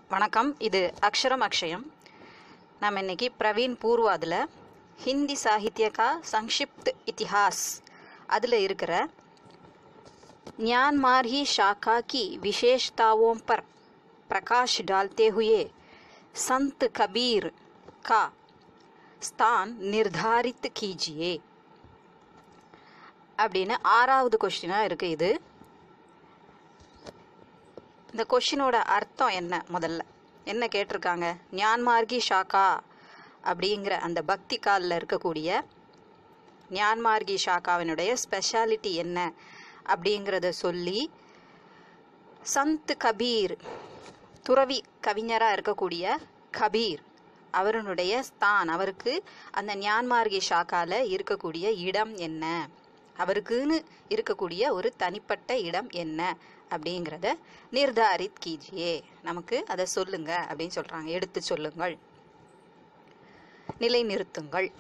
வணக்கம் இது அக்ஷரம் அக்ஷயம் நம்ம இன்னைக்கு பிரவீன் பூர்வாதில் ஹிந்தி சாகித்ய கா சங்ஷிப்த் இतिहास அதில் இருக்கிற म्यांमार ही शाखा की विशेषताओं पर प्रकाश डालते हुए संत कबीर का स्थान निर्धारित कीजिए அப்படின்னு ஆறாவது கொஸ்டினாக இருக்குது இது இந்த கொஷினோட அர்த்தம் என்ன முதல்ல என்ன கேட்டிருக்காங்க ஞான்மார்கி ஷாக்கா அப்படிங்கிற அந்த பக்தி காலில் இருக்கக்கூடிய ஞான்மார்கி ஷாக்காவினுடைய ஸ்பெஷாலிட்டி என்ன அப்படிங்கிறத சொல்லி சந்த் கபீர் துறவி கவிஞராக இருக்கக்கூடிய கபீர் அவருடைய ஸ்தான் அவருக்கு அந்த ஞான்மார்கி ஷாக்கால இருக்கக்கூடிய இடம் என்ன அவருக்குன்னு இருக்கக்கூடிய ஒரு தனிப்பட்ட இடம் என்ன அப்படிங்கிறத நிர்தாரித் கீஜியே நமக்கு அதை சொல்லுங்க அப்படின்னு சொல்றாங்க எடுத்து சொல்லுங்கள் நிலைநிறுத்துங்கள்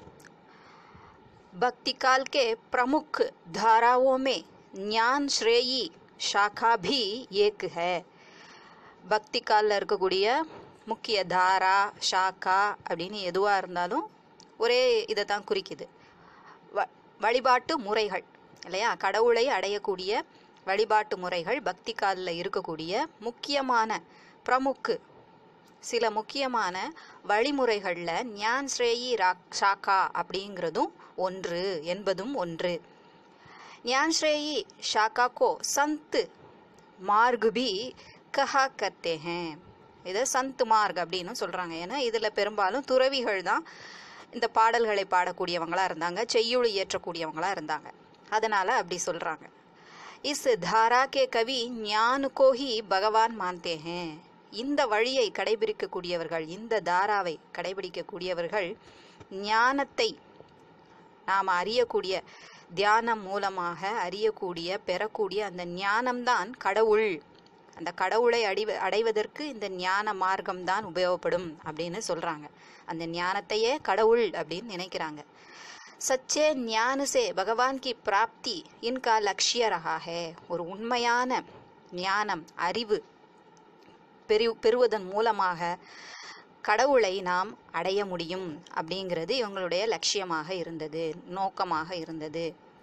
भक्ति काल के प्रमुख धाराओं में ज्ञान श्रेयी शाखा भी एक है பக்தி காலில் இருக்கக்கூடிய முக்கிய தாரா ஷாக்கா அப்படின்னு எதுவாக இருந்தாலும் ஒரே இதை தான் குறிக்குது வ வழிபாட்டு முறைகள் இல்லையா கடவுளை அடையக்கூடிய வழிபாட்டு முறைகள் பக்தி காலில் இருக்கக்கூடிய முக்கியமான பிரமுக்கு சில முக்கியமான வழிமுறைகளில் ஞான் ஸ்ரேயி ராக் ஷாக்கா அப்படிங்கிறதும் ஒன்று என்பதும் ஒன்று ஞான் ஸ்ரேயி ஷாக்கா கோ சந்த் மார்க் பி கஹா கர்த்தே ஹேன் இதை சந்த் மார்க் அப்படின்னு சொல்கிறாங்க ஏன்னா இதில் பெரும்பாலும் துறவிகள் தான் இந்த பாடல்களை பாடக்கூடியவங்களா இருந்தாங்க செய்யுள் இயற்றக்கூடியவங்களா இருந்தாங்க அதனால் அப்படி சொல்கிறாங்க இஸ் தாரா கே கவி ஞான் கோ ஹி பகவான் மான்தே ஹேன் இந்த வழியை கடைபிடிக்கக்கூடியவர்கள் இந்த தாராவை கடைபிடிக்கக்கூடியவர்கள் ஞானத்தை நாம் அறியக்கூடிய தியானம் மூலமாக அறியக்கூடிய பெறக்கூடிய அந்த ஞானம்தான் கடவுள் அந்த கடவுளை அடிவ அடைவதற்கு இந்த ஞான மார்க்கம்தான் உபயோகப்படும் அப்படின்னு சொல்றாங்க அந்த ஞானத்தையே கடவுள் அப்படின்னு நினைக்கிறாங்க சச்சே ஞான சே பகவான் கி பிராப்தி இன்கா லட்சிய ரகா ஹே ஒரு உண்மையான ஞானம் அறிவு பெரு பெறுவதன் மூலமாக கடவுளை நாம் அடைய முடியும் அப்படிங்கிறது இவங்களுடைய லட்சியமாக இருந்தது நோக்கமாக இருந்தது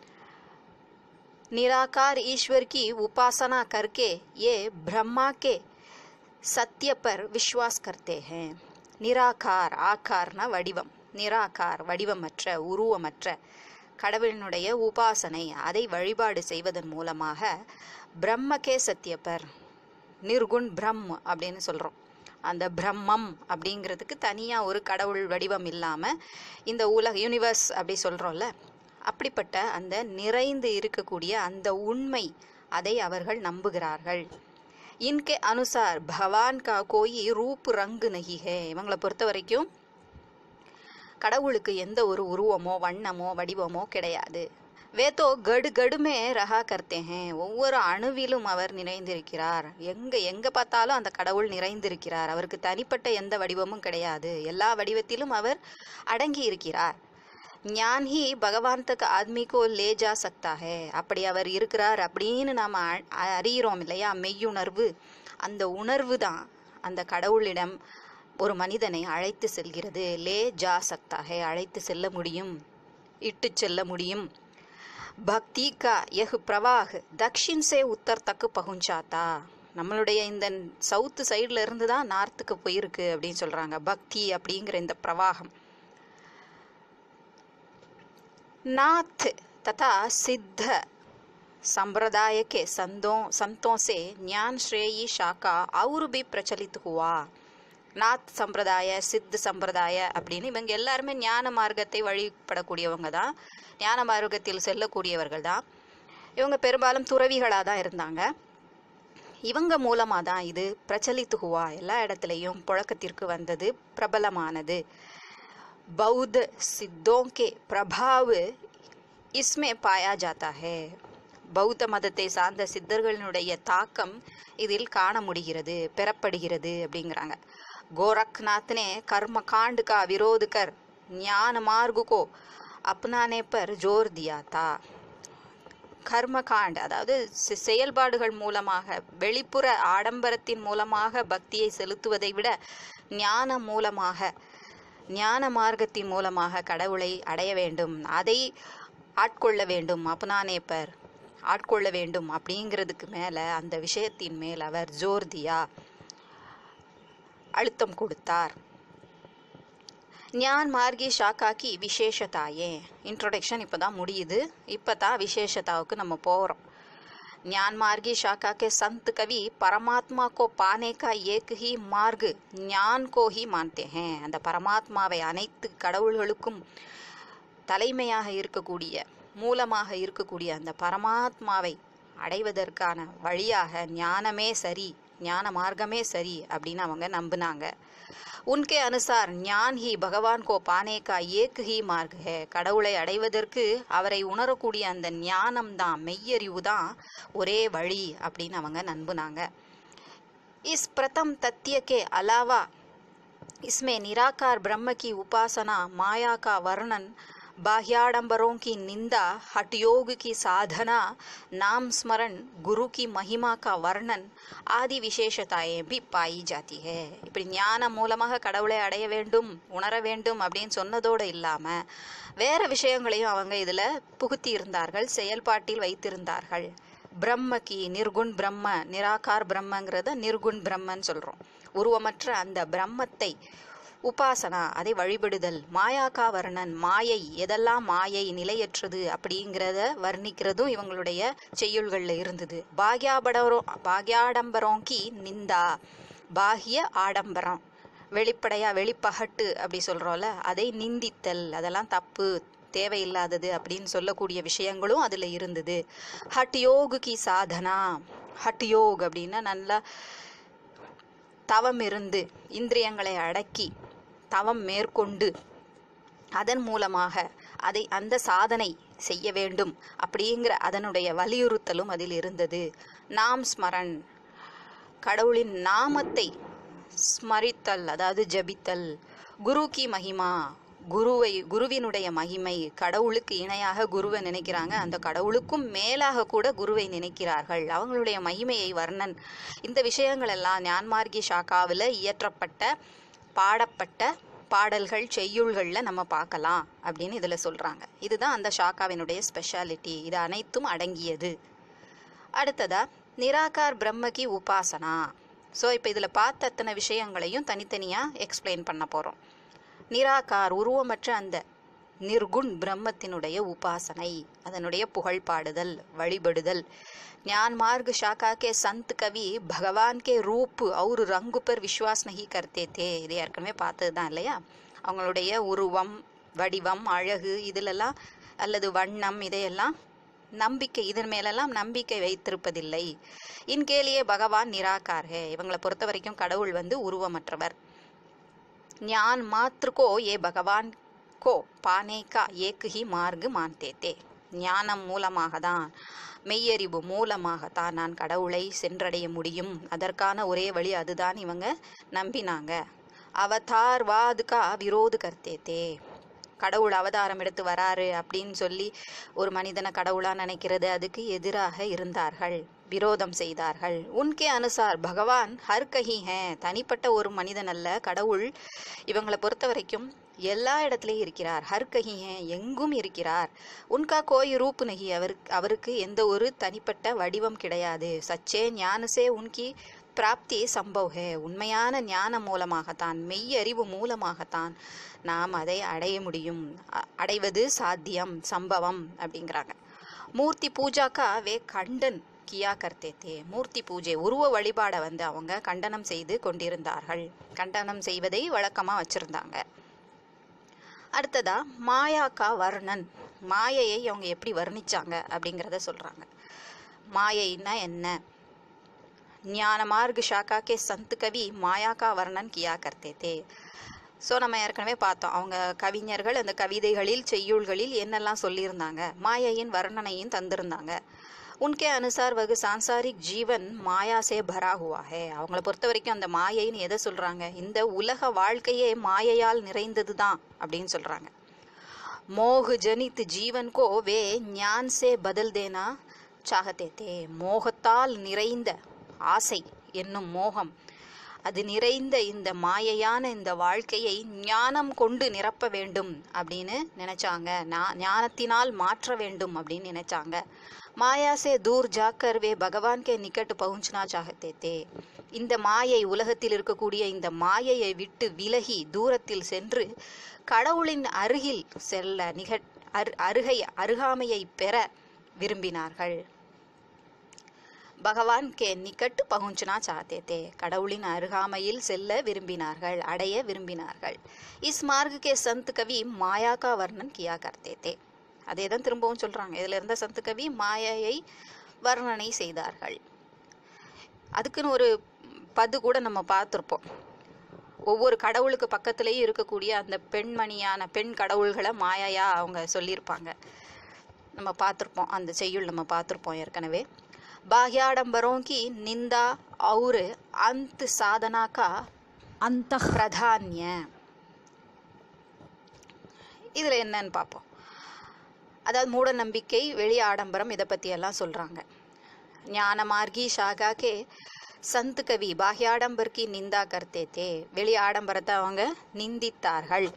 निराकार ईश्वर की उपासना करके ये ब्रह्मा के सत्य पर विश्वास करते हैं நிராகார் ஆக்கார்னா வடிவம் நிராகார் வடிவமற்ற உருவமற்ற கடவுளினுடைய உபாசனை அதை வழிபாடு செய்வதன் மூலமாக பிரம்மகே சத்தியப்பர் நிர்குண் பிரம் அப்படின்னு சொல்கிறோம் அந்த பிரம்மம் அப்படிங்கிறதுக்கு தனியாக ஒரு கடவுள் வடிவம் இல்லாமல் இந்த உலக யூனிவர்ஸ் அப்படி சொல்கிறோம்ல அப்படிப்பட்ட அந்த நிறைந்து இருக்கக்கூடிய அந்த உண்மை அதை அவர்கள் நம்புகிறார்கள் இன்கே அனுசார் பவான் கா கோயி ரூப் ரங்கு நகி ஹே இவங்களை பொறுத்த வரைக்கும் கடவுளுக்கு எந்த ஒரு உருவமோ வண்ணமோ வடிவமோ கிடையாது வேதோ கடு கடுமே ரகா கர்த்தே ஒவ்வொரு அணுவிலும் அவர் நிறைந்திருக்கிறார் எங்க எங்க பார்த்தாலும் அந்த கடவுள் நிறைந்திருக்கிறார் அவருக்கு தனிப்பட்ட எந்த வடிவமும் கிடையாது எல்லா வடிவத்திலும் அவர் அடங்கி இருக்கிறார் ஞான் ஹி பகவான் தக் ஆத்மி கோ லே ஜா சக்தா ஹே அப்படி அவர் இருக்கிறார் அப்படின்னு நாம் அறிகிறோம் இல்லையா மெய்யுணர்வு அந்த உணர்வு தான் அந்த கடவுளிடம் ஒரு மனிதனை அழைத்து செல்கிறது லே ஜா சக்தா ஹே அழைத்து செல்ல முடியும் இட்டு செல்ல முடியும் பக்தி கா எஹ் பிரவாக் தக்ஷின் சே உத்தர் தக்கு பகுஞ்சாத்தா நம்மளுடைய இந்த சவுத்து சைடில் இருந்து தான் நார்த்துக்கு போயிருக்கு அப்படின்னு சொல்கிறாங்க பக்தி அப்படிங்கிற இந்த பிரவாகம் नाथ तथा सिद्ध संप्रदाय के संतों संतों से ज्ञान श्रेयी शाखा और भी प्रचलित हुआ நாத் சம்பிரதாய சித் சம்பிரதாய அப்படின்னு இவங்க எல்லாருமே ஞான மார்க்கத்தை வழிபடக்கூடியவங்க தான் ஞான மார்க்கத்தில் செல்லக்கூடியவர்கள் தான் இவங்க பெரும்பாலும் துறவிகளாக தான் இருந்தாங்க இவங்க மூலமாக தான் இது பிரச்சலித்து ஹுவா எல்லா இடத்துலையும் புழக்கத்திற்கு வந்தது பிரபலமானது बौद्ध सिद्धों के प्रभाव इसमें पाया जाता है பௌத்த மதத்தை சார்ந்த சித்தர்களினுடைய தாக்கம் இதில் காண முடிகிறது பெறப்படுகிறது அப்படிங்கிறாங்க गोरखनाथ ने कर्म कांड का विरोध कर ज्ञान मार्ग को अपनाने पर जोर दिया था கர்ம காண்ட் அதாவது செ- செயல்பாடுகள் மூலமாக வெளிப்புற ஆடம்பரத்தின் மூலமாக பக்தியை செலுத்துவதை விட ஞான மூலமாக ஞான மார்க்கத்தின் மூலமாக கடவுளை அடைய வேண்டும் அதை ஆட்கொள்ள வேண்டும் அப்னானே பர் ஆட்கொள்ள வேண்டும் அப்படிங்கிறதுக்கு மேலே அந்த விஷயத்தின் மேல் அவர் ஜோர் தியா அழுத்தம் கொடுத்தார் ஞான் மார்கி ஷாக்காக்கி விசேஷதாயே இன்ட்ரோடக்ஷன் இப்போ தான் முடியுது இப்போ தான் விசேஷதாவுக்கு நம்ம போகிறோம் ज्ञान मार्गी शाखा के संत कवि परमात्मा को पाने का एक ही मार्ग ஞான் को ही मानते हैं அந்த பரமாத்மாவை அனைத்து கடவுள்களுக்கும் தலைமையாக இருக்கக்கூடிய மூலமாக இருக்கக்கூடிய அந்த பரமாத்மாவை அடைவதற்கான வழியாக ஞானமே சரி ஞான மார்க்கமே சரி அப்படின்னு அவங்க நம்பினாங்க உன்கே அனுசார் ஞான் ஹி பகவான் கோ பானே கா ஏக் ஹி மார்க் ஹே கடவுளை அடைவதற்கு அவரை உணரக்கூடிய அந்த ஞானம் தான் மெய்யறிவு தான் ஒரே வழி அப்படின்னு அவங்க நம்புனாங்க இஸ் பிரதம் तथ्य के अलावा इसमें निराकार ब्रह्म की उपासना माया का वर्णन बाह्याडंबरों की निंदा हठयोग की साधना नाम स्मरण गुरु की महिमा का वर्णन ஆதி விசேஷதாயே பி பாயி ஜாதி ஹே இப்படி ஞானம் மூலமாக கடவுளை அடைய வேண்டும் உணர வேண்டும் அப்படின்னு சொன்னதோடு இல்லாமல் வேற விஷயங்களையும் அவங்க இதில் புகுத்தி இருந்தார்கள் செயல்பாட்டில் வைத்திருந்தார்கள் பிரம்மக்கு நிர்குண் பிரம்ம நிராகார் பிரம்மங்கிறத நிர்குண் பிரம்மன்னு சொல்கிறோம் உருவமற்ற அந்த பிரம்மத்தை உபாசனா அதை வழிபடுதல் மாயாக்கா வர்ணன் மாயை எதெல்லாம் மாயை நிலையற்றது அப்படிங்கிறத வர்ணிக்கிறதும் இவங்களுடைய செய்யுள்களில் இருந்தது பாக்யாபடரோ பாக்யாடம்பரோங்கி நிந்தா பாஹ்ய ஆடம்பரம் வெளிப்படையா வெளிப்பகட்டு அப்படி சொல்றோம்ல அதை நிந்தித்தல் அதெல்லாம் தப்பு தேவையில்லாதது அப்படின்னு சொல்லக்கூடிய விஷயங்களும் அதில் இருந்தது ஹட் யோகு கி சாதனா ஹட் யோக் அப்படின்னா நல்லா தவம் இருந்து இந்திரியங்களை அடக்கி தவம் மேற்கொண்டு அதன் மூலமாக அதை அந்த சாதனை செய்ய வேண்டும் அப்படிங்கிற அதனுடைய வலியுறுத்தலும் அதில் இருந்தது நாம் ஸ்மரன் கடவுளின் நாமத்தை ஸ்மரித்தல் அதாவது ஜபித்தல் குரு கி மகிமா குருவை குருவினுடைய மகிமை கடவுளுக்கு இணையாக குருவை நினைக்கிறாங்க அந்த கடவுளுக்கும் மேலாக கூட குருவை நினைக்கிறார்கள் அவங்களுடைய மகிமையை வர்ணன் இந்த விஷயங்கள் எல்லாம் ஞான்மார்கி ஷாக்காவில் இயற்றப்பட்ட பாடப்பட்ட பாடல்கள் செய்யுள்களில் நம்ம பார்க்கலாம் அப்படின்னு இதில் சொல்கிறாங்க இதுதான் அந்த ஷாக்காவினுடைய ஸ்பெஷாலிட்டி இது அனைத்தும் அடங்கியது அடுத்ததா நிராகார் பிரம்மகி உபாசனா ஸோ இப்போ இதில் பார்த்த அத்தனை விஷயங்களையும் தனித்தனியாக எக்ஸ்பிளைன் பண்ண போகிறோம் நிராகார் உருவமற்ற அந்த நிர்குண் பிரம்மத்தினுடைய உபாசனை அதனுடைய புகழ் பாடுதல் வழிபடுதல் ஞாन मार्ग शाखा के संत कवि भगवान के रूप और रंग पर विश्वास नहीं करते थे இது ஏற்கனவே பார்த்தது தான் இல்லையா அவங்களுடைய உருவம் வடிவம் அழகு இதிலெல்லாம் அல்லது வண்ணம் இதையெல்லாம் நம்பிக்கை இதன் மேலெல்லாம் நம்பிக்கை வைத்திருப்பதில்லை இன்கேலியே பகவான் நிராகார் ஹே இவங்களை பொறுத்த வரைக்கும் கடவுள் வந்து உருவமற்றவர் ज्ञान मात्र को ये भगवान को पाने का एक ही मार्ग मानते थे ஞானம் மூலமாக தான் மெய்யறிவு மூலமாகத்தான் நான் கடவுளை சென்றடைய முடியும் அதற்கான ஒரே வழி அதுதான் இவங்க நம்பினாங்க அவதார்வாது கா விரோது கர்த்தேத்தே கடவுள் அவதாரம் எடுத்து வராரு அப்படின்னு சொல்லி ஒரு மனிதனை கடவுளா நினைக்கிறது அதுக்கு எதிராக இருந்தார்கள் விரோதம் செய்தார்கள் உன்கே அனுசார் பகவான் ஹர் கஹி ஹே தனிப்பட்ட ஒரு மனிதன் அல்ல கடவுள் இவங்களை பொறுத்த வரைக்கும் எல்லா இடத்துலையும் இருக்கிறார் ஹர் கஹி ஹே எங்கும் இருக்கிறார் உன்கா கோய் ரூப் நகி அவருக்கு அவருக்கு எந்த ஒரு தனிப்பட்ட வடிவம் கிடையாது சச்சே ஞானசே உன்கி பிராப்தி சம்பவ் ஹே உண்மையான ஞானம் மூலமாகத்தான் மெய்யறிவு மூலமாகத்தான் நாம் அதை அடைய முடியும் அ- அடைவது சாத்தியம் சம்பவம் அப்படிங்கிறாங்க மூர்த்தி பூஜாக்கா வே கண்டன் கியா கர்த்தே தே மூர்த்தி பூஜை உருவ வழிபாடை வந்து அவங்க கண்டனம் செய்து கொண்டிருந்தார்கள் கண்டனம் செய்வதை வழக்கமாக வச்சுருந்தாங்க அடுத்ததா மாயாக்கா வர்ணன் மாயையை அவங்க எப்படி வர்ணிச்சாங்க அப்படிங்கிறத சொல்கிறாங்க மாயைன்னா என்ன ஞான மார்க் ஷாக்கா கே சந்த் கவி மாயா கா வர்ணன் கியா கர்த்தே தே ஸோ நம்ம ஏற்கனவே பார்த்தோம் அவங்க கவிஞர்கள் அந்த கவிதைகளில் செய்யுள்களில் என்னெல்லாம் சொல்லியிருந்தாங்க மாயையின் வர்ணனையும் தந்திருந்தாங்க உன்கே அனுசார் வகு சான்சாரிக் ஜீவன் மாயா சே பரா ஹுவா ஹே அவங்கள பொறுத்த வரைக்கும் அந்த மாயைன்னு எதை சொல்கிறாங்க இந்த உலக வாழ்க்கையே மாயையால் நிறைந்தது தான் அப்படின்னு சொல்கிறாங்க मोह जनित जीवन को वे ज्ञान से बदल देना சாகத்தே தே மோகத்தால் நிறைந்த ஆசை என்னும் மோகம் அது நிறைந்த இந்த மாயையான இந்த வாழ்க்கையை ஞானம் கொண்டு நிரப்ப வேண்டும் அப்படின்னு நினைச்சாங்க ஞா- ஞானத்தினால் மாற்ற வேண்டும் அப்படின்னு நினைச்சாங்க மாயா சே தூர் ஜாக்கர் வே பகவான் கே நிக்கட் பहुंचना चाहते थे இந்த மாயை உலகத்தில் இருக்கக்கூடிய இந்த மாயையை விட்டு விலகி தூரத்தில் சென்று கடவுளின் அருகில் செல்ல நிகழ் அரு அருகை அருகாமையை பெற விரும்பினார்கள் பகவான் கே நிக்கட் பहुंचना चाहते थे கடவுளின் அருகாமையில் செல்ல விரும்பினார்கள் அடைய விரும்பினார்கள் இஸ் மார்க் கே சந்த் கவி மாயா கா வர்ணன் கியா கர்த்தே தே அதே தான் திரும்பவும் சொல்றாங்க இதுல இருந்த சந்த் கவி மாயையை வர்ணனை செய்தார்கள் அதுக்குன்னு ஒரு பது கூட நம்ம பார்த்துருப்போம் ஒவ்வொரு கடவுளுக்கு பக்கத்திலேயே இருக்கக்கூடிய அந்த பெண்மணியான பெண் கடவுள்களை மாயையா அவங்க சொல்லியிருப்பாங்க நம்ம பார்த்துருப்போம் அந்த செய்யுள் நம்ம பார்த்துருப்போம் ஏற்கனவே बाह्याडंबरों की निंदा और अंत साधना का अंत प्राधान्य இதில் என்னன்னு பார்ப்போம் அதாவது மூட நம்பிக்கை வெளி ஆடம்பரம் இதை பற்றி எல்லாம் சொல்கிறாங்க ஞான மார்கி ஷாகா கே சந்த் கவி பாஹ்யாடம்பர் கி நிந்தா கர்த்தே தே வெளி ஆடம்பரத்தை அவங்க நிந்தித்தார்கள்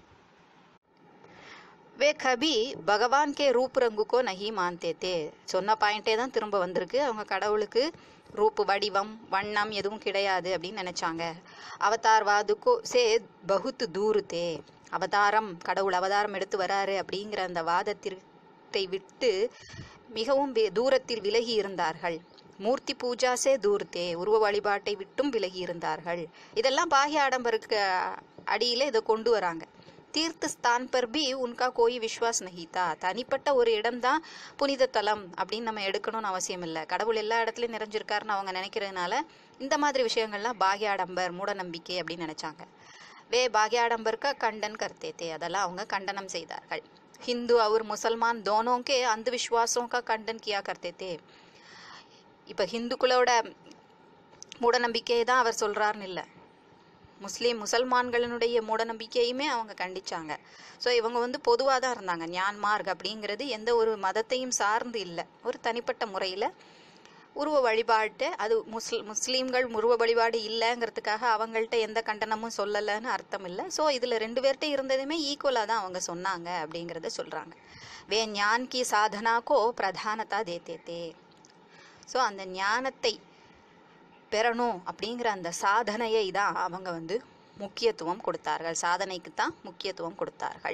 வே கபி பகவான் கே ரூப் ரங்குக்கோ நஹி மான்தே தே சொன்ன பாயிண்டே தான் திரும்ப வந்திருக்கு அவங்க கடவுளுக்கு ரூப் வடிவம் வண்ணம் எதுவும் கிடையாது அப்படின்னு நினைச்சாங்க அவதார்வாதுக்கோ சே பகுத் தூரு தே அவதாரம் கடவுள் அவதாரம் எடுத்து வராரு அப்படிங்கிற அந்த வாதத்திற்கை விட்டு மிகவும் வே- தூரத்தில் விலகி இருந்தார்கள் மூர்த்தி பூஜா சே தூர்த்தே உருவ வழிபாட்டை விட்டும் விலகி இருந்தார்கள் இதெல்லாம் பாஹ்ய ஆடம்பருக்கு அடியில இதை கொண்டு வராங்க தீர்த்த ஸ்தான் பர் பி உன்கா கோய் விஸ்வாஸ் நஹிதா தனிப்பட்ட ஒரு இடம்தான் புனித தலம் அப்படின்னு நம்ம எடுக்கணும்னு அவசியம் இல்லை கடவுள் எல்லா இடத்துலையும் நிறைஞ்சிருக்காருன்னு அவங்க நினைக்கிறதுனால இந்த மாதிரி விஷயங்கள்லாம் பாக்யாடம்பர் மூட நம்பிக்கை அப்படின்னு நினைச்சாங்க வே பாக்யாடம்பர்க்கா கண்டன் கர்த்தே தே அதெல்லாம் அவங்க கண்டனம் செய்தார்கள் ஹிந்து और मुसलमान दोनों के अंधविश्वासों का खंडन किया करते थे இப்போ ஹிந்துக்களோட மூடநம்பிக்கையை தான் அவர் சொல்றாருன்னு இல்லை முஸ்லீம் முசல்மான்களினுடைய மூடநம்பிக்கையுமே அவங்க கண்டிச்சாங்க ஸோ இவங்க வந்து பொதுவாக தான் இருந்தாங்க ஞான்மார்க் அப்படிங்கிறது எந்த ஒரு மதத்தையும் சார்ந்து இல்லை ஒரு தனிப்பட்ட முறையில் உருவ வழிபாட்டு அது முஸ்ல் முஸ்லீம்கள் உருவ வழிபாடு இல்லைங்கிறதுக்காக அவங்கள்ட்ட எந்த கண்டனமும் சொல்லலைன்னு அர்த்தம் இல்லை ஸோ இதில் ரெண்டு பேர்கிட்ட இருந்ததுமே ஈக்குவலாக தான் அவங்க சொன்னாங்க அப்படிங்கிறத சொல்கிறாங்க வே ஞான் கி சாதனாக்கோ பிரதானதா தேத்தே தே ஸோ அந்த ஞானத்தை பெறணும் அப்படிங்கிற அந்த சாதனையை தான் அவங்க வந்து முக்கியத்துவம் கொடுத்தார்கள் சாதனைக்கு தான் முக்கியத்துவம் கொடுத்தார்கள்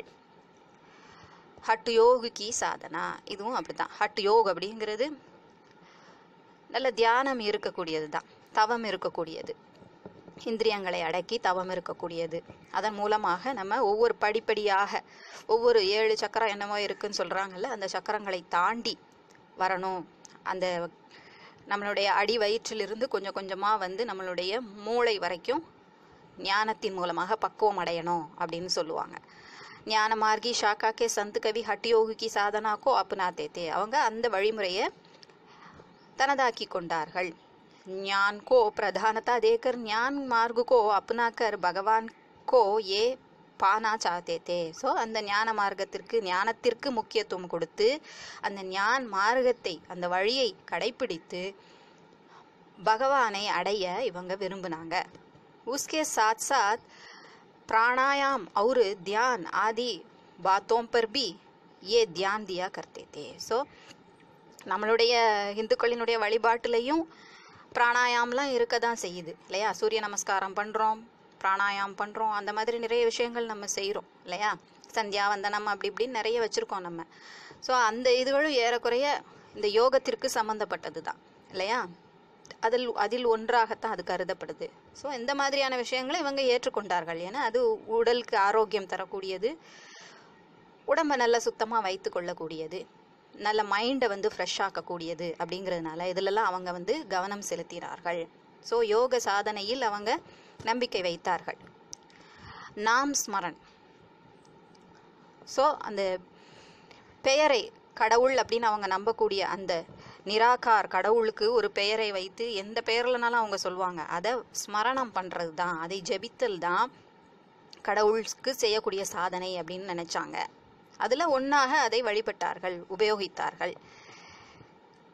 ஹட் யோகு கி சாதனா இதுவும் அப்படிதான் ஹட் யோக் அப்படிங்கிறது நல்ல தியானம் இருக்கக்கூடியது தான் தவம் இருக்கக்கூடியது இந்திரியங்களை அடக்கி தவம் இருக்கக்கூடியது அதன் மூலமாக நம்ம ஒவ்வொரு படிப்படியாக ஒவ்வொரு ஏழு சக்கரம் என்னமோ இருக்குன்னு சொல்கிறாங்கல்ல அந்த சக்கரங்களை தாண்டி வரணும் அந்த நம்மளுடைய அடி வயிற்றிலிருந்து கொஞ்சம் கொஞ்சமாக வந்து நம்மளுடைய மூளை வரைக்கும் ஞானத்தின் மூலமாக பக்குவம் அடையணும் அப்படின்னு சொல்லுவாங்க ஞான மார்கி ஷாக்கா கே சந்த் கவி ஹட் யோகி சாதனாக்கோ அப்னாத்தே தே அவங்க அந்த வழிமுறையை तनदाकी கொண்டார்கள் ज्ञान को प्रधानता देकर ज्ञान मार्ग को अपनाकर भगवान को ये பானா சாத்தே தே ஸோ அந்த ஞான மார்க்கத்திற்கு ஞானத்திற்கு முக்கியத்துவம் கொடுத்து அந்த ஞான் மார்க்கத்தை அந்த வழியை கடைப்பிடித்து பகவானை அடைய இவங்க விரும்பினாங்க உஸ்கே சாத் சாத் प्राणायाम और ध्यान आदि बातों पर भी ये ध्यान दिया करते थे ஸோ நம்மளுடைய இந்துக்களினுடைய வழிபாட்டுலையும் பிராணாயாம்லாம் இருக்க தான் செய்யுது இல்லையா சூரிய நமஸ்காரம் பண்ணுறோம் பிராணாயாம் பண்ணுறோம் அந்த மாதிரி நிறைய விஷயங்கள் நம்ம செய்கிறோம் இல்லையா சந்தியா வந்தனம் அப்படி இப்படின்னு நிறைய வச்சுருக்கோம் நம்ம ஸோ அந்த இதுகளும் ஏறக்குறைய இந்த யோகத்திற்கு சம்மந்தப்பட்டது தான் இல்லையா அதில் அதில் ஒன்றாகத்தான் அது கருதப்படுது ஸோ இந்த மாதிரியான விஷயங்களை இவங்க ஏற்றுக்கொண்டார்கள் ஏன்னா அது உடலுக்கு ஆரோக்கியம் தரக்கூடியது உடம்பை நல்லா சுத்தமாக வைத்து கொள்ளக்கூடியது நல்ல மைண்டை வந்து ஃப்ரெஷ் ஆக்கக்கூடியது அப்படிங்கிறதுனால இதிலெல்லாம் அவங்க வந்து கவனம் செலுத்தினார்கள் ஸோ யோக சாதனையில் அவங்க நம்பிக்கை வைத்தார்கள் நாம் ஸ்மரன் ஸோ அந்த பெயரை கடவுள் அப்படின்னு அவங்க நம்பக்கூடிய அந்த நிராகார் கடவுளுக்கு ஒரு பெயரை வைத்து எந்த பெயர்லனாலும் அவங்க சொல்லுவாங்க அதை ஸ்மரணம் பண்ணுறது தான் அதை ஜெபித்தல் தான் கடவுளுக்கு செய்யக்கூடிய சாதனை அப்படின்னு நினைச்சாங்க அதில் ஒன்றாக அதை வழிபட்டார்கள் உபயோகித்தார்கள்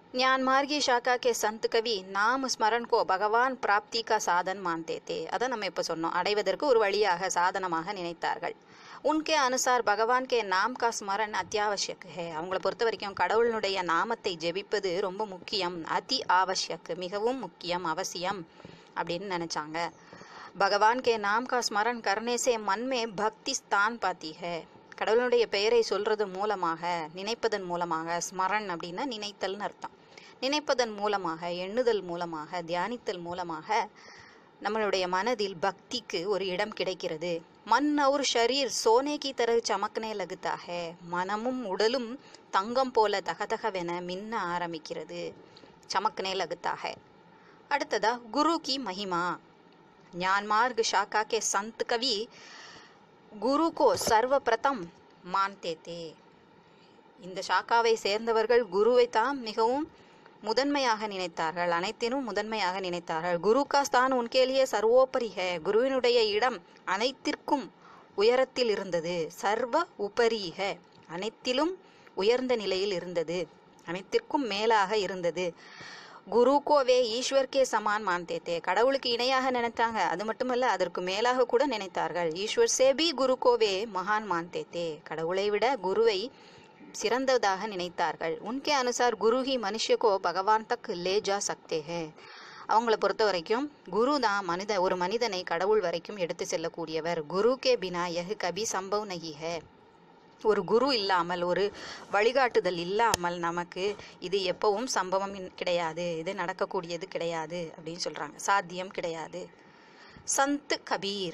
ज्ञान मार्गी शाखा के संत कवि नाम स्मरण को பகவான் பிராப்தி का சாதன் मानते थे அதை நம்ம இப்போ சொன்னோம் அடைவதற்கு ஒரு வழியாக சாதனமாக நினைத்தார்கள் உன்கே அனுசார் பகவான் கே நாம் கா ஸ்மரன் அத்தியாவசியக் ஹே அவங்கள பொறுத்த வரைக்கும் கடவுளினுடைய நாமத்தை ஜெபிப்பது ரொம்ப முக்கியம் அதி ஆவசியக் மிகவும் முக்கியம் அவசியம் அப்படின்னு நினைச்சாங்க பகவான் கே நாம் கா ஸ்மரன் கர்னே சே மன் மே பக்தி ஸ்தான் பாத்தி ஹே கடவுளுடைய பெயரை சொல்றது மூலமாக நினைப்பதன் மூலமாக ஸ்மரன் அப்படின்னா நினைத்தல்னு அர்த்தம் நினைப்பதன் மூலமாக எண்ணுதல் மூலமாக தியானித்தல் மூலமாக நம்மளுடைய மனதில் பக்திக்கு ஒரு இடம் கிடைக்கிறது மன் और ஷரீர் சோனே கி தரகு சமக்கனே லகுதா ஹே மனமும் உடலும் தங்கம் போல தகதகவென மின்ன ஆரம்பிக்கிறது சமக்கனே லகுதா ஹே அடுத்ததா குரு கி மகிமா ஞான் மார்க் शाखा के संत कवि குரு கோ சர்வபிரதம் மான்தே தே இந்த ஷாக்காவை சேர்ந்தவர்கள் குருவை தான் மிகவும் முதன்மையாக நினைத்தார்கள் அனைத்தினும் முதன்மையாக நினைத்தார்கள் குரு கா ஸ்தான் உன்கேலியே சர்வோபரி ஹே குருவினுடைய இடம் அனைத்திற்கும் உயரத்தில் இருந்தது சர்வ உபரி ஹே அனைத்திலும் உயர்ந்த நிலையில் இருந்தது அனைத்திற்கும் மேலாக இருந்தது குரு கோவே ஈஸ்வர்க்கே சமான் மான்தே தே கடவுளுக்கு இணையாக நினைத்தாங்க அது மட்டுமல்ல அதற்கு மேலாக கூட நினைத்தார்கள் ஈஸ்வர் சேபி குரு கோவே மகான் மான்தே தே கடவுளை விட குருவை சிறந்ததாக நினைத்தார்கள் உன்கே அனுசார் குருஹி மனுஷக்கோ பகவான் தக் லே ஜா சக்தே ஹே அவங்கள பொறுத்த வரைக்கும் குரு தான் மனித ஒரு மனிதனை கடவுள் வரைக்கும் எடுத்து செல்லக்கூடியவர் குரு கே பினா யஹ் கபி சம்பவ் நகி ஹே ஒரு குரு இல்லாமல் ஒரு வழிகாட்டுதல் இல்லாமல் நமக்கு இது எப்பவும் சம்பவம் இன்- கிடையாது இது நடக்கக்கூடியது கிடையாது அப்படின்னு சொல்றாங்க சாத்தியம் கிடையாது சந்த் கபீர்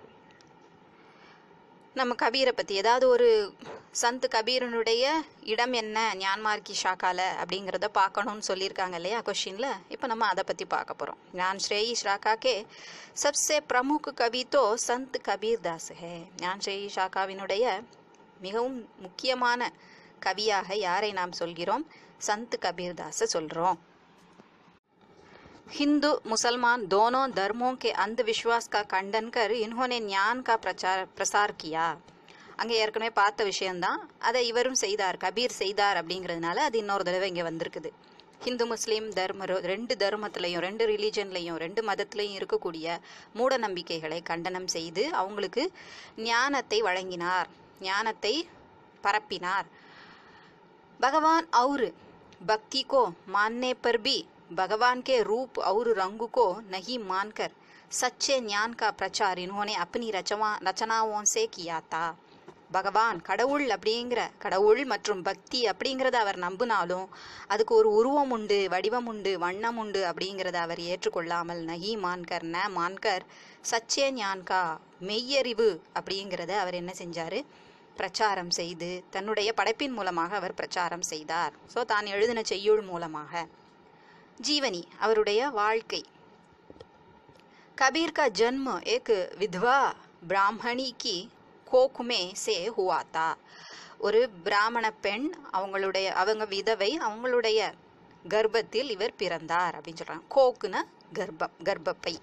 நம்ம கபீரை பற்றி ஏதாவது ஒரு சந்த் கபீரனுடைய இடம் என்ன ஞான்மார்க்கி ஷாக்கால அப்படிங்கிறத பார்க்கணும்னு சொல்லியிருக்காங்க இல்லையா கொஷினில் இப்போ நம்ம அதை பற்றி பார்க்க போகிறோம் ஞான் ஸ்ரேயி ஷாக்காக்கே சப்சே பிரமுக் கவி தோ சந்த் கபீர் தாஸ் ஹே ஞான் ஸ்ரேயி ஷாக்காவினுடைய மிகவும் முக்கியமான கவியாக யாரை நாம் சொல்கிறோம் சந்த் கபீர் தாஸை சொல்கிறோம் हिंदू मुसलमान दोनों धर्मों के अंधविश्वास का खंडन कर इन्होंने ஞான் का प्रचार प्रसार किया அங்கே ஏற்கனவே பார்த்த விஷயம்தான் அதை இவரும் செய்தார் கபீர் செய்தார் அப்படிங்கிறதுனால அது இன்னொரு தடவை இங்கே வந்திருக்குது ஹிந்து முஸ்லீம் தர்ம ரெண்டு தர்மத்திலையும் ரெண்டு ரிலீஜன்லையும் ரெண்டு மதத்திலையும் இருக்கக்கூடிய மூட நம்பிக்கைகளை கண்டனம் செய்து அவங்களுக்கு ஞானத்தை வழங்கினார் ஞானத்தை பரப்பினார் भगवान और भक्ति को मानने पर भी भगवान के रूप और रंग को नहीं मानकर सच्चे ज्ञान का प्रचार इन्होंने अपनी रचवा रचनाओं से किया था பகவான் கடவுள் அப்படிங்கிற கடவுள் மற்றும் பக்தி அப்படிங்கிறத அவர் நம்பினாலும் அதுக்கு ஒரு உருவம் உண்டு வடிவம் உண்டு வண்ணம் உண்டு அப்படிங்கிறத அவர் ஏற்றுக்கொள்ளாமல் நகி மான்கர் ந மான்கர் சச்சே ஞான்கா மெய்யறிவு அப்படிங்கிறத அவர் என்ன செஞ்சாரு பிரச்சாரம் செய்து தன்னுடைய படைப்பின் மூலமாக அவர் பிரச்சாரம் செய்தார் ஸோ தான் எழுதின செய்யுள் மூலமாக ஜீவனி அவருடைய வாழ்க்கை कबीर का जन्म एक विधवा ब्राह्मणी की कोख में से हुआ था ஒரு பிராமண பெண் அவங்களுடைய அவங்க விதவை அவங்களுடைய கர்ப்பத்தில் இவர் பிறந்தார் அப்படின்னு சொல்றாங்க கோக்குன கர்ப்பம் கர்ப்பப்பை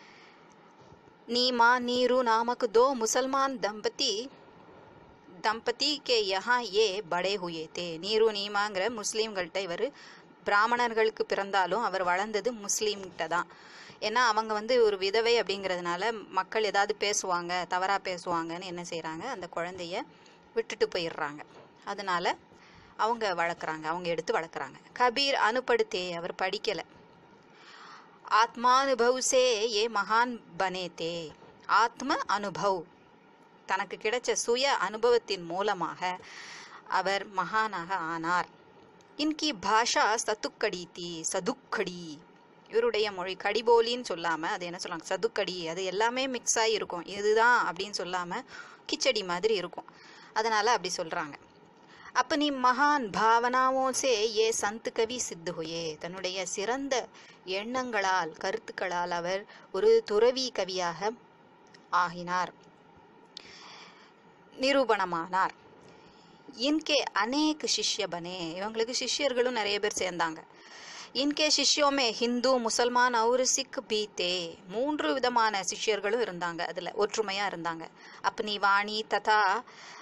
नीमा नीरू नामक दो मुसलमान दंपति தம்பதி கே யஹா ஏ படே ஹுயே தே நீரு நீமாங்கிற முஸ்லீம்கள்ட்ட இவர் பிராமணர்களுக்கு பிறந்தாலும் அவர் வளர்ந்தது முஸ்லீம்கிட்ட தான் ஏன்னா அவங்க வந்து ஒரு விதவை அப்படிங்கிறதுனால மக்கள் ஏதாவது பேசுவாங்க தவறாக பேசுவாங்கன்னு என்ன செய்கிறாங்க அந்த குழந்தைய விட்டுட்டு போயிடுறாங்க அதனால அவங்க வளர்க்குறாங்க அவங்க எடுத்து வளர்க்குறாங்க கபீர் அனுப்படுத்தே அவர் படிக்கலை ஆத்மானுபவ் சே ஏ மகான் பனே தே ஆத்ம அனுபவ் தனக்கு கிடைச்ச சுய அனுபவத்தின் மூலமாக அவர் மகானாக ஆனார் இன்கி பாஷா சத்துக்கடி தி சதுக்கடி இவருடைய மொழி கடிபோலின்னு சொல்லாமல் அது என்ன சொல்லுவாங்க சதுக்கடி அது எல்லாமே மிக்ஸ் ஆகி இருக்கும் இதுதான் அப்படின்னு சொல்லாமல் கிச்சடி மாதிரி இருக்கும் அதனால் அப்படி சொல்கிறாங்க अपनी மகான் பாவனாவோ சே ஏ சந்த் கவி சித்து ஹுயே தன்னுடைய சிறந்த எண்ணங்களால் கருத்துக்களால் அவர் ஒரு துறவி கவியாக ஆகினார் நிரூபணமானார் இன்கே அநேக் சிஷ்ய பனே இவங்களுக்கு சிஷ்யர்களும் நிறைய பேர் சேர்ந்தாங்க இன்கே சிஷ்யோமே ஹிந்து முசல்மான் और சிக் பி தே மூன்று விதமான சிஷ்யர்களும் இருந்தாங்க அதில் ஒற்றுமையாக இருந்தாங்க अपनी வாணி ததா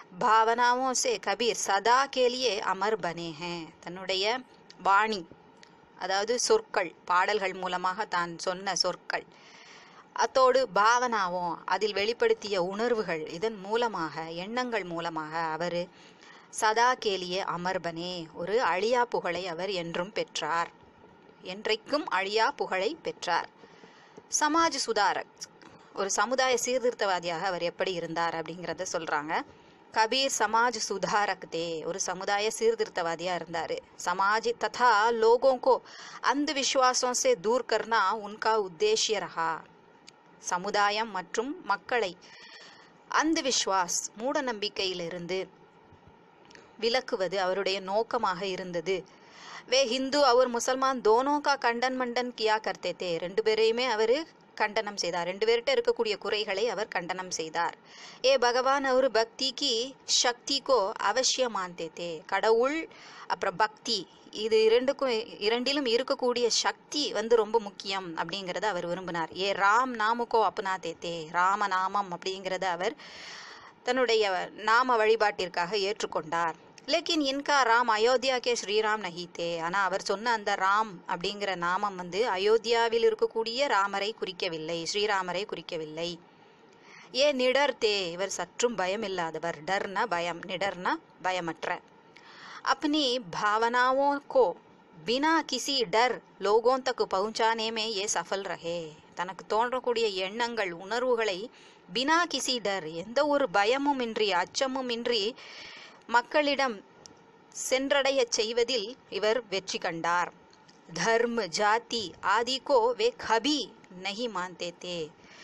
பாவனாவோं से கபீர் சதா के लिए அமர் பனே हैं தன்னுடைய வாணி அதாவது சொற்கள் பாடல்கள் மூலமாக தான் சொன்ன சொற்கள் அத்தோடு பாவனாவும் அதில் வெளிப்படுத்திய உணர்வுகள் இதன் மூலமாக எண்ணங்கள் மூலமாக அவர் சதா கேலிய அமர்பனே ஒரு அழியா புகழை அவர் என்றும் பெற்றார் என்றைக்கும் அழியா புகழை பெற்றார் சமாஜ் சுதாரக் ஒரு சமுதாய சீர்திருத்தவாதியாக அவர் எப்படி இருந்தார் அப்படிங்கிறத சொல்றாங்க கபீர் சமாஜ் சுதாரக் தே ஒரு சமுதாய சீர்திருத்தவாதியா இருந்தாரு சமாஜ் ததா லோகோं को अंधविश्वासों से दूर करना उनका उद्देश्य रहा சமுதாயம் மற்றும் மக்களை அந்த விஸ்வாஸ் மூட நம்பிக்கையிலிருந்து விலக்குவது அவருடைய நோக்கமாக இருந்தது வே ஹிந்து அவர் முசல்மான் தோனோ கா கண்டன் மண்டன் கியா கர்த்தே தே ரெண்டு பேரையுமே அவர் கண்டனம் செய்தார் ரெண்டு பேர்கிட்ட இருக்கக்கூடிய குறைகளை அவர் கண்டனம் செய்தார் ஏ பகவான் அவர் பக்திக்கு சக்திக்கோ அவசியம் மாந்தே தே கடவுள் அப்புறம் பக்தி இது இரண்டுக்கும் இரண்டிலும் இருக்கக்கூடிய சக்தி வந்து ரொம்ப முக்கியம் அப்படிங்கிறத அவர் விரும்பினார் ஏ ராம் நாமுக்கோ அப்னாதே தே ராம நாமம் அப்படிங்கிறத அவர் தன்னுடைய நாம வழிபாட்டிற்காக ஏற்றுக்கொண்டார் லேக்கின் இன்கா ராம் அயோத்தியா கே ஸ்ரீராம் நஹித்தே ஆனால் அவர் சொன்ன அந்த ராம் அப்படிங்கிற நாமம் வந்து அயோத்தியாவில் இருக்கக்கூடிய ராமரை குறிக்கவில்லை ஸ்ரீராமரை குறிக்கவில்லை ஏ நிடர் தே இவர் சற்றும் பயம் இல்லாதவர் டர்னா பயம் நிடர்னா பயமற்ற अपनी भावनाओं को बिना किसी डर लोगों तक पहुंचाने में ये सफल रहे தனக்கு தோன்றக்கூடிய எண்ணங்கள் உணர்வுகளை பினா கிசி டர் எந்த ஒரு பயமும் இன்றி அச்சமும் இன்றி மக்களிடம் சென்றடையச் செய்வதில் இவர் வெற்றி கண்டார் தர்ம ஜாதி ஆதிக்கோ வே கபி நஹி மாந்தே தே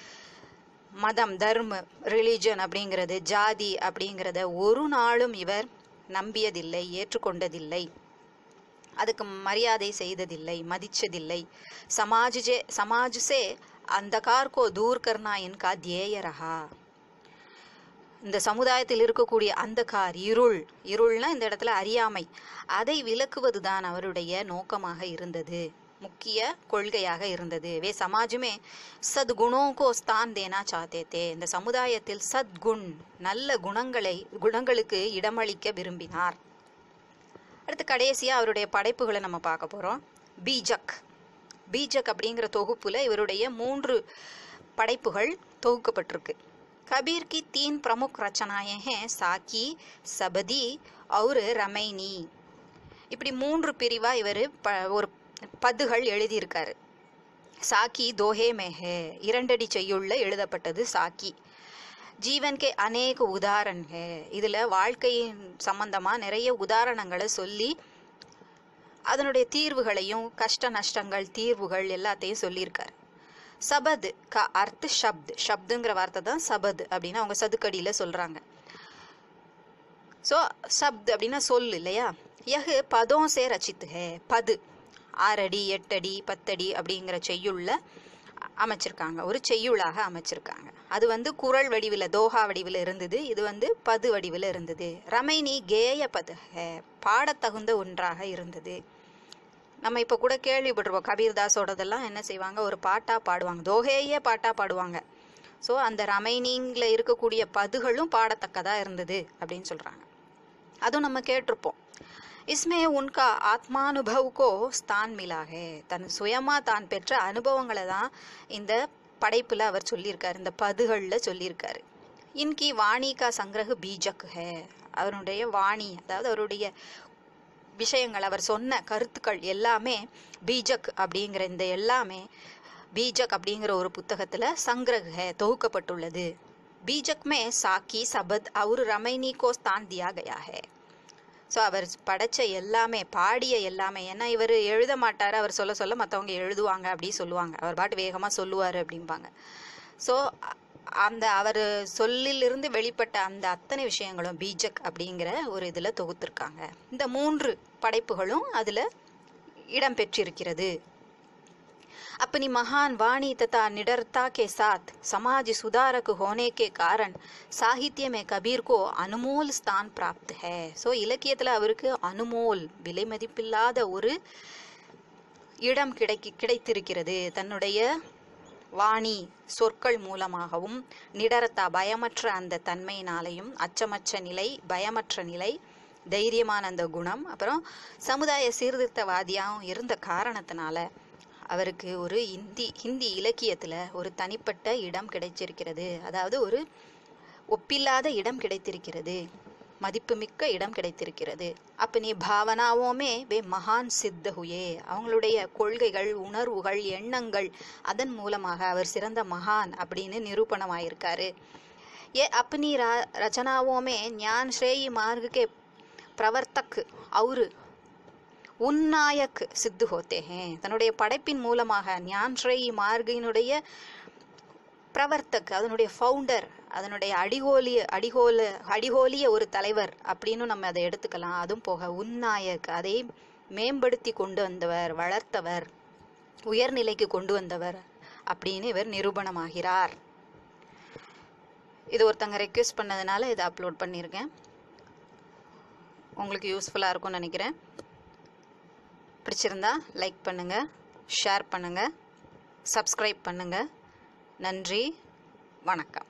மதம் தர்ம ரிலிஜன் அப்படிங்கிறது ஜாதி அப்படிங்கிறத ஒரு நாளும் இவர் நம்பியதில்லை ஏற்றுக்கொண்டதில்லை அதுக்கு மரியாதை செய்ததில்லை மதிச்சதில்லை சமாஜ் ஜே சமாஜ் சே அந்தகார் கோ தூர் கர்னா இன்கா தியேய ரஹா இந்த சமுதாயத்தில் இருக்கக்கூடிய அந்தகார் இருள் இருள்னா இந்த இடத்துல அறியாமை அதை விலக்குவது தான் அவருடைய நோக்கமாக இருந்தது முக்கிய கொள்கையாக இருந்தது வே சமாஜுமே சத்குணோங்கோ ஸ்தான் தேனா சாத்தே தே இந்த சமுதாயத்தில் சத்குண் நல்ல குணங்களை குணங்களுக்கு இடமளிக்க விரும்பினார் அடுத்து கடைசியா அவருடைய படைப்புகளை நம்ம பார்க்க போறோம் பீஜக் பீஜக் அப்படிங்கிற தொகுப்புல இவருடைய மூன்று படைப்புகள் தொகுக்கப்பட்டிருக்கு कबीर की तीन प्रमुख रचनाएं हैं साकी सबदी और ரமைனி இப்படி மூன்று பிரிவா இவர் ப ஒரு பதுகள் எழுதியிருக்காரு சாக்கி தோஹே மேஹே இரண்டடி செய்யுள்ள எழுதப்பட்டது சாக்கி ஜீவன் கே அநேக உதாரண் ஹே இதில் வாழ்க்கையின் சம்பந்தமாக நிறைய உதாரணங்களை சொல்லி அதனுடைய தீர்வுகளையும் கஷ்ட நஷ்டங்கள் தீர்வுகள் எல்லாத்தையும் சொல்லியிருக்காரு சபத் க அர்த் ஷப்த் ஷப்துங்கிற வார்த்தை தான் சபத் அப்படின்னு அவங்க சதுக்கடியில் சொல்கிறாங்க ஸோ சப்த் அப்படின்னா சொல் இல்லையா யஹ் பதம் சே ரச்சித் ஹே பது ஆறடி எட்டடி பத்தடி அப்படிங்கிற செய்யுள்ள அமைச்சிருக்காங்க ஒரு செய்யுளாக அமைச்சிருக்காங்க அது வந்து குரல் வடிவில் தோஹா வடிவில் இருந்தது இது வந்து பது வடிவில் இருந்தது ரமைனி கேய பது ஹே பாடத்தகுந்த ஒன்றாக இருந்தது நம்ம இப்போ கூட கேள்விப்பட்டிருப்போம் கபீர்தாஸோடதெல்லாம் என்ன செய்வாங்க ஒரு பாட்டாக பாடுவாங்க தோஹேயே பாட்டாக பாடுவாங்க ஸோ அந்த ரமைனிங்கில் இருக்கக்கூடிய பதுகளும் பாடத்தக்கதாக இருந்தது அப்படின்னு சொல்கிறாங்க அதுவும் நம்ம கேட்டிருப்போம் இஸ்மே உன்கா ஆத்மானுபவுக்கோ ஸ்தான் மிலாகே தன் சுயமாக தான் பெற்ற அனுபவங்களை தான் இந்த படைப்பில் அவர் சொல்லியிருக்காரு இந்த பதுகளில் சொல்லியிருக்காரு இன்கி வாணி கா சங்கிரகு பீஜக் ஹே அவருடைய வாணி அதாவது அவருடைய விஷயங்கள் அவர் சொன்ன கருத்துக்கள் எல்லாமே பீஜக் அப்படிங்கிற இந்த எல்லாமே பீஜக் அப்படிங்கிற ஒரு புத்தகத்தில் சங்கிரக தொகுக்கப்பட்டுள்ளது பீஜக் மே சாக்கி சபத் அவர் ரமைனி கோ ஸ்தான் தியா கயா ஹே ஸோ அவர் படைச்ச எல்லாமே பாடிய எல்லாமே ஏன்னா இவர் எழுத மாட்டார் அவர் சொல்ல சொல்ல மற்றவங்க எழுதுவாங்க அப்படி சொல்லுவாங்க அவர் பாட்டு வேகமாக சொல்லுவார் அப்படிம்பாங்க ஸோ அந்த அவர் சொல்லிலிருந்து வெளிப்பட்ட அந்த அத்தனை விஷயங்களும் பீஜக் அப்படிங்கிற ஒரு இதில் தொகுத்திருக்காங்க இந்த மூன்று படைப்புகளும் அதில் இடம்பெற்றிருக்கிறது अपनी महान वाणी तथा निडरता के साथ समाज सुधारक होने के कारण साहित्य में कबीर को अनमोल स्थान प्राप्त है ஸோ இலக்கியத்தில் அவருக்கு அனுமோல் விலை மதிப்பில்லாத ஒரு இடம் கிடைக்கி கிடைத்திருக்கிறது தன்னுடைய வாணி சொற்கள் மூலமாகவும் நிடரத்தா பயமற்ற அந்த தன்மையினாலையும் அச்சமற்ற நிலை பயமற்ற நிலை தைரியமான அந்த குணம் அப்புறம் சமுதாய சீர்திருத்தவாதியாகவும் இருந்த காரணத்தினால அவருக்கு ஒரு இந்தி ஹிந்தி இலக்கியத்தில் ஒரு தனிப்பட்ட இடம் கிடைச்சிருக்கிறது அதாவது ஒரு ஒப்பில்லாத இடம் கிடைத்திருக்கிறது மதிப்புமிக்க இடம் கிடைத்திருக்கிறது அப்பனி பாவனாவோமே வே மகான் சித்த ஹுயே அவங்களுடைய கொள்கைகள் உணர்வுகள் எண்ணங்கள் அதன் மூலமாக அவர் சிறந்த மகான் அப்படின்னு நிரூபணமாயிருக்காரு ये अपनी रा रचनाओं में ज्ञान श्रेयी मार्ग के प्रवर्तक और உன்னாயக் சித்து ஹோத்தே ஹே தன்னுடைய படைப்பின் மூலமாக ஞான் ஸ்ரேயி மார்கினுடைய பிரவர்த்தக் அதனுடைய ஃபவுண்டர் அதனுடைய அடிகோலிய அடிகோல அடிகோலிய ஒரு தலைவர் அப்படின்னு நம்ம அதை எடுத்துக்கலாம் அதுவும் போக உன்னாயக் அதை மேம்படுத்தி கொண்டு வந்தவர் வளர்த்தவர் உயர்நிலைக்கு கொண்டு வந்தவர் அப்படின்னு இவர் நிரூபணமாகிறார் இது ஒருத்தங்க ரெக்வெஸ்ட் பண்ணதுனால இதை அப்லோட் பண்ணியிருக்கேன் உங்களுக்கு யூஸ்ஃபுல்லாக இருக்கும்னு நினைக்கிறேன் பிடிச்சிருந்தா லைக் பண்ணுங்கள் ஷேர் பண்ணுங்கள் சப்ஸ்கிரைப் பண்ணுங்கள் நன்றி வணக்கம்